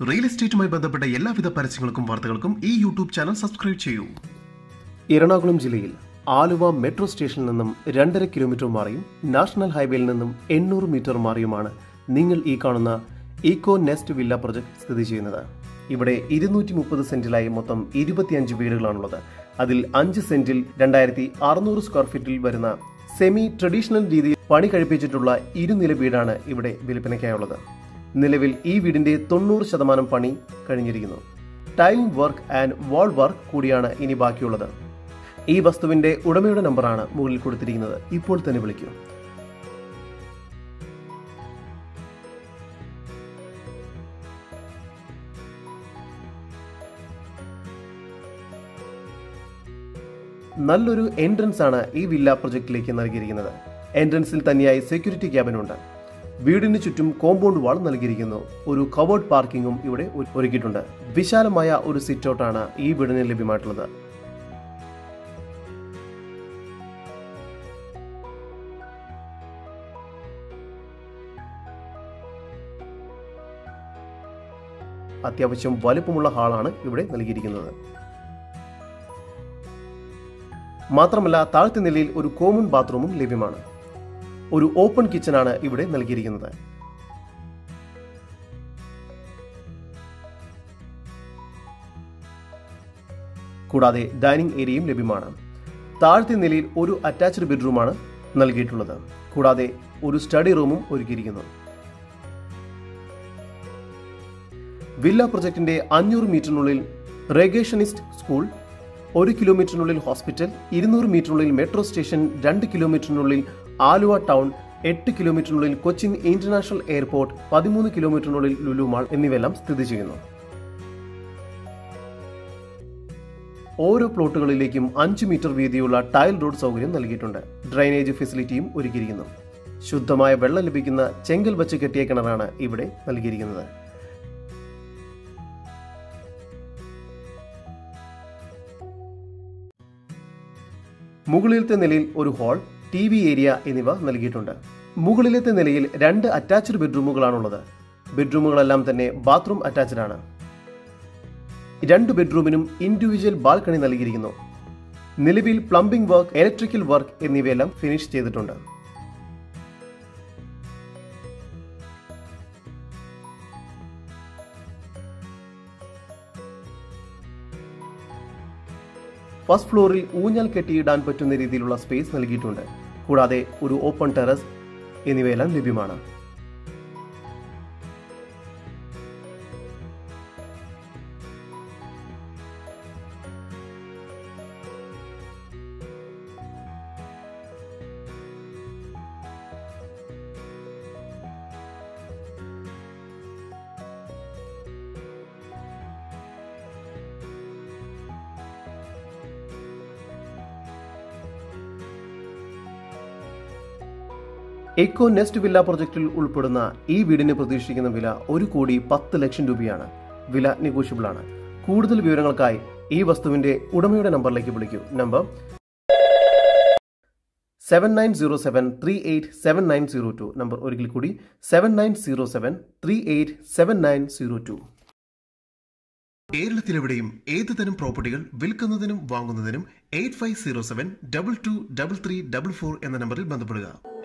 real എസ്റ്റേറ്റുമായി ബന്ധപ്പെട്ട എല്ലാവിധ പരസ്യങ്ങൾക്കും വാർത്തകൾക്കും ഈ യൂട്യൂബ് ചാനൽ സബ്സ്ക്രൈബ് ചെയ്യൂ എറണാകുളം ജില്ലയിൽ ആലുവ മെട്രോ സ്റ്റേഷനിൽ നിന്നും രണ്ടര കിലോമീറ്റർ മാറിയും നാഷണൽ ഹൈവേയിൽ നിന്നും എണ്ണൂറ് മീറ്റർ മാറിയുമാണ് നിങ്ങൾ ഈ കാണുന്ന ഈക്കോ നെസ്റ്റ് വില്ല പ്രൊജക്ട് സ്ഥിതി ചെയ്യുന്നത് ഇവിടെ ഇരുന്നൂറ്റി മുപ്പത് സെന്റിലായി മൊത്തം ഇരുപത്തിയഞ്ച് വീടുകളാണുള്ളത് അതിൽ അഞ്ച് സെന്റിൽ രണ്ടായിരത്തി അറുന്നൂറ് സ്ക്വയർ ഫീറ്റിൽ വരുന്ന സെമി ട്രഡീഷണൽ രീതിയിൽ പണി കഴിപ്പിച്ചിട്ടുള്ള ഇരുനില വീടാണ് ഇവിടെ വിൽപ്പനയ്ക്കായുള്ളത് നിലവിൽ ഈ വീടിന്റെ തൊണ്ണൂറ് ശതമാനം പണി കഴിഞ്ഞിരിക്കുന്നു tiling work and wall work കൂടിയാണ് ഇനി ബാക്കിയുള്ളത് ഈ വസ്തുവിന്റെ ഉടമയുടെ നമ്പറാണ് മുകളിൽ കൊടുത്തിരിക്കുന്നത് ഇപ്പോൾ തന്നെ വിളിക്കൂ നല്ലൊരു എൻട്രൻസ് ആണ് ഈ വില്ല പ്രൊജക്ടിലേക്ക് നൽകിയിരിക്കുന്നത് എൻട്രൻസിൽ തന്നെയായി സെക്യൂരിറ്റി ക്യാബിനുണ്ട് വീടിന് ചുറ്റും കോമ്പൗണ്ട് വാൾ നൽകിയിരിക്കുന്നു ഒരു കവേർഡ് പാർക്കിംഗും ഇവിടെ ഒരു- ഒരുക്കിയിട്ടുണ്ട് വിശാലമായ ഒരു സിറ്റ് ഔട്ടാണ് ഈ വീടിന് ലഭ്യമായിട്ടുള്ളത് അത്യാവശ്യം വലുപ്പമുള്ള ഹാളാണ് ഇവിടെ നൽകിയിരിക്കുന്നത് മാത്രമല്ല താഴത്തെ നിലയിൽ ഒരു കോമൺ ബാത്റൂമും ലഭ്യമാണ് ഒരു ഓപ്പൺ കിച്ചണാണ് ഇവിടെ നൽകിയിരിക്കുന്നത് കൂടാതെ ഡൈനിങ് ഏരിയയും ലഭ്യമാണ് താഴത്തെ നിലയിൽ ഒരു അറ്റാച്ച്ഡ് ബെഡ്റൂമാണ് നൽകിയിട്ടുള്ളത് കൂടാതെ ഒരു സ്റ്റഡി റൂമും ഒരുക്കിയിരിക്കുന്നു വില്ല പ്രൊജക്ടിന്റെ അഞ്ഞൂറ് മീറ്ററിനുള്ളിൽ റെഗേഷനിസ്റ്റ് സ്കൂൾ ഒരു കിലോമീറ്ററിനുള്ളിൽ ഹോസ്പിറ്റൽ ഇരുന്നൂറ് മീറ്ററിനുള്ളിൽ മെട്രോ സ്റ്റേഷൻ രണ്ട് കിലോമീറ്ററിനുള്ളിൽ ആലുവ ടൗൺ എട്ട് കിലോമീറ്ററിനുള്ളിൽ കൊച്ചിൻ ഇന്റർനാഷണൽ എയർപോർട്ട് പതിമൂന്ന് കിലോമീറ്ററിനുള്ളിൽ ലുലു മാൾ എന്നിവയെല്ലാം സ്ഥിതി ചെയ്യുന്നു ഓരോ പ്ലോട്ടുകളിലേക്കും അഞ്ച് മീറ്റർ വീതിയുള്ള ടൈൽ റോഡ് സൗകര്യം നൽകിയിട്ടുണ്ട് ഡ്രൈനേജ് ഫെസിലിറ്റിയും ഒരുക്കിയിരിക്കുന്നു ശുദ്ധമായ വെള്ളം ലഭിക്കുന്ന ചെങ്കൽ വച്ച് കെട്ടിയ കിണറാണ് ഇവിടെ നൽകിയിരിക്കുന്നത് മുകളിലത്തെ നിലയിൽ ഒരു ഹാൾ ടി വി ഏരിയ എന്നിവ നൽകിയിട്ടുണ്ട് മുകളിലത്തെ നിലയിൽ രണ്ട് അറ്റാച്ച്ഡ് ബെഡ്റൂമുകളാണുള്ളത് ബെഡ്റൂമുകളെല്ലാം തന്നെ ബാത്റൂം അറ്റാച്ച്ഡ് ആണ് രണ്ട് ബെഡ്റൂമിനും ഇൻഡിവിജ്വൽ ബാൽക്കണി നൽകിയിരിക്കുന്നു നിലവിൽ പ്ലംബിംഗ് വർക്ക് ഇലക്ട്രിക്കൽ വർക്ക് എന്നിവയെല്ലാം ഫിനിഷ് ചെയ്തിട്ടുണ്ട് ഫസ്റ്റ് ഫ്ലോറിൽ ഊഞ്ഞാൽ കെട്ടിയിടാൻ പറ്റുന്ന രീതിയിലുള്ള സ്പേസ് നൽകിയിട്ടുണ്ട് കൂടാതെ ഒരു ഓപ്പൺ ടെറസ് എന്നിവയെല്ലാം ലഭ്യമാണ് എക്കോ നെസ്റ്റ് വില്ല പ്രൊജക്ടിൽ ഉൾപ്പെടുന്ന ഈ വീടിന് പ്രതീക്ഷിക്കുന്ന വില ഒരു കോടി പത്ത് ലക്ഷം രൂപയാണ് വില നെഗോഷ്യബിൾ ആണ് കൂടുതൽ വിവരങ്ങൾക്കായി ഈ വസ്തുവിന്റെ ഉടമയുടെ നമ്പറിലേക്ക് വിളിക്കൂ number seven nine zero seven three eight seven nine zero two number ഒരിക്കൽ കൂടി seven nine zero seven three eight seven nine zero two കേരളത്തിലെവിടെയും ഏത് തരം പ്രോപ്പർട്ടികൾ വിൽക്കുന്നതിനും വാങ്ങുന്നതിനും eight five zero seven double two double three double four എന്ന നമ്പറിൽ ബന്ധപ്പെടുക